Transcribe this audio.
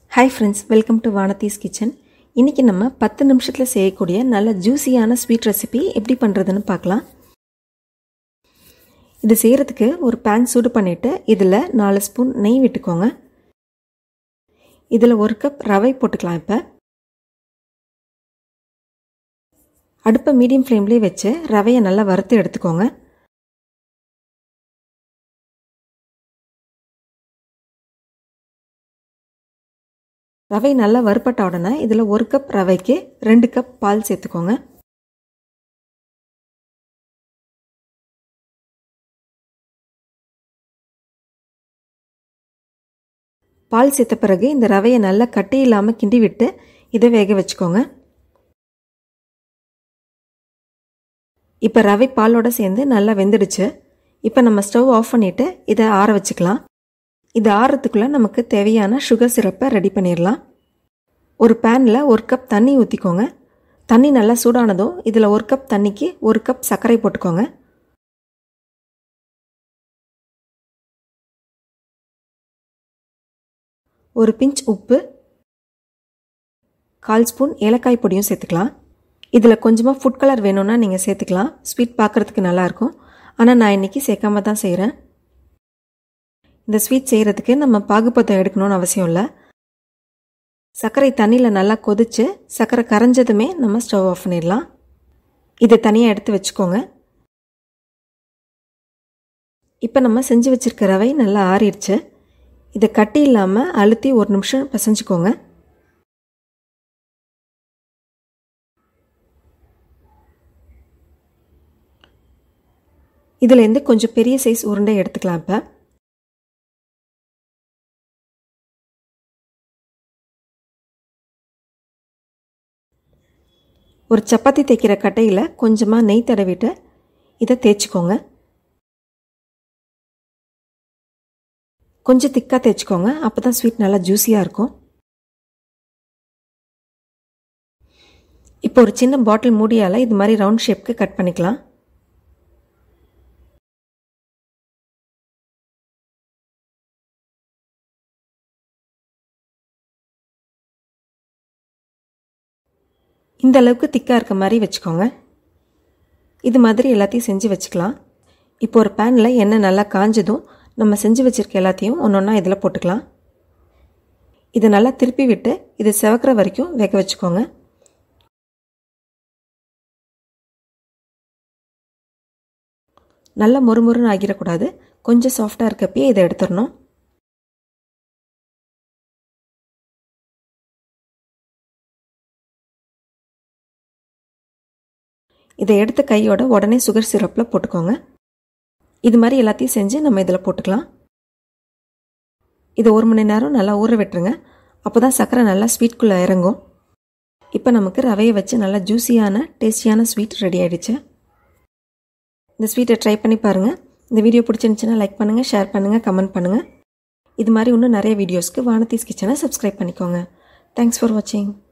hi friends welcome to Vanathi's kitchen இன்றைக்கி நம்ம பத்து நிமிஷத்தில் செய்யக்கூடிய நல்ல ஜூஸியான ஸ்வீட் ரெசிபி எப்படி பண்ணுறதுன்னு பார்க்கலாம் இது செய்கிறதுக்கு ஒரு பேன் சூடு பண்ணிவிட்டு இதில் நாலு ஸ்பூன் நெய் விட்டுக்கோங்க இதில் ஒரு கப் ரவை போட்டுக்கலாம் இப்போ அடுப்பை மீடியம் ஃப்ளேம்லேயே வச்சு ரவையை நல்லா வறுத்து எடுத்துக்கோங்க ரவை நல்லா வறுப்பட்ட உடனே இதில் ஒரு கப் ரவைக்கு ரெண்டு கப் பால் சேர்த்துக்கோங்க பால் சேர்த்த பிறகு இந்த ரவையை நல்லா கட்டி இல்லாமல் கிண்டி விட்டு இதை வேக வச்சுக்கோங்க இப்போ ரவை பாலோட சேர்ந்து நல்லா வெந்துடுச்சு இப்போ நம்ம ஸ்டவ் ஆஃப் பண்ணிவிட்டு இதை ஆற வச்சுக்கலாம் இது ஆறுறதுக்குள்ளே நமக்கு தேவையான சுகர் சிரப்பை ரெடி பண்ணிடலாம் ஒரு பேனில் ஒரு கப் தண்ணி ஊற்றிக்கோங்க தண்ணி நல்லா சூடானதும் இதில் ஒரு கப் தண்ணிக்கு ஒரு கப் சர்க்கரை போட்டுக்கோங்க ஒரு பிஞ்ச் உப்பு கால் ஸ்பூன் ஏலக்காய் பொடியும் சேர்த்துக்கலாம் இதில் கொஞ்சமாக ஃபுட் கலர் வேணும்னா நீங்கள் சேர்த்துக்கலாம் ஸ்வீட் பார்க்குறதுக்கு நல்லாயிருக்கும் ஆனால் நான் இன்றைக்கி சேர்க்காம தான் செய்கிறேன் இந்த ஸ்வீட் செய்கிறதுக்கு நம்ம பாகுபதம் எடுக்கணும்னு அவசியம் இல்லை சர்க்கரை தண்ணியில் நல்லா கொதித்து சர்க்கரை கரைஞ்சதுமே நம்ம ஸ்டவ் ஆஃப் பண்ணிடலாம் இதை தனியாக எடுத்து வச்சுக்கோங்க இப்போ நம்ம செஞ்சு வச்சுருக்க ரவை நல்லா ஆறிடுச்சு இதை கட்டி இல்லாமல் அழுத்தி ஒரு நிமிஷம் பசைஞ்சுக்கோங்க இதுலேருந்து கொஞ்சம் பெரிய சைஸ் உருண்டை எடுத்துக்கலாம் இப்போ ஒரு சப்பாத்தி தைக்கிற கட்டையில் கொஞ்சமாக நெய் தடவிட்டு இதை தேய்ச்சிக்கோங்க கொஞ்சம் திக்காக தேய்ச்சிக்கோங்க அப்போ தான் ஸ்வீட் நல்லா ஜூஸியாக இருக்கும் இப்போ ஒரு சின்ன பாட்டில் மூடியால் இது மாதிரி ரவுண்ட் ஷேப்க்கு கட் பண்ணிக்கலாம் இந்த அளவுக்கு திக்காக இருக்க மாதிரி வச்சுக்கோங்க இது மாதிரி எல்லாத்தையும் செஞ்சு வச்சுக்கலாம் இப்போ ஒரு பேனில் எண்ணெய் நல்லா காஞ்சதும் நம்ம செஞ்சு வச்சுருக்க எல்லாத்தையும் ஒன்று ஒன்றா இதில் போட்டுக்கலாம் இதை நல்லா திருப்பி விட்டு இது செவக்கிற வரைக்கும் வேக வச்சுக்கோங்க நல்லா மொறுமொறுன்னு ஆகிடக்கூடாது கொஞ்சம் சாஃப்டாக இருக்கப்பயே இதை எடுத்துடணும் இதை எடுத்த கையோட உடனே சுகர் சிரப்பில் போட்டுக்கோங்க இது மாதிரி எல்லாத்தையும் செஞ்சு நம்ம இதில் போட்டுக்கலாம் இதை ஒரு மணி நேரம் நல்லா ஊற விட்டுருங்க அப்போ தான் சர்க்கரை நல்லா ஸ்வீட்குள்ளே இறங்கும் இப்போ நமக்கு ரவையை வச்சு நல்லா ஜூஸியான டேஸ்டியான ஸ்வீட் ரெடி ஆகிடுச்சு இந்த ஸ்வீட்டை ட்ரை பண்ணி பாருங்கள் இந்த வீடியோ பிடிச்சிருந்துச்சுன்னா லைக் பண்ணுங்கள் ஷேர் பண்ணுங்கள் கமெண்ட் பண்ணுங்கள் இது மாதிரி இன்னும் நிறைய வீடியோஸ்க்கு வானத்தீஸ் கிச்சனை சப்ஸ்கிரைப் பண்ணிக்கோங்க தேங்க்ஸ் ஃபார் வாட்சிங்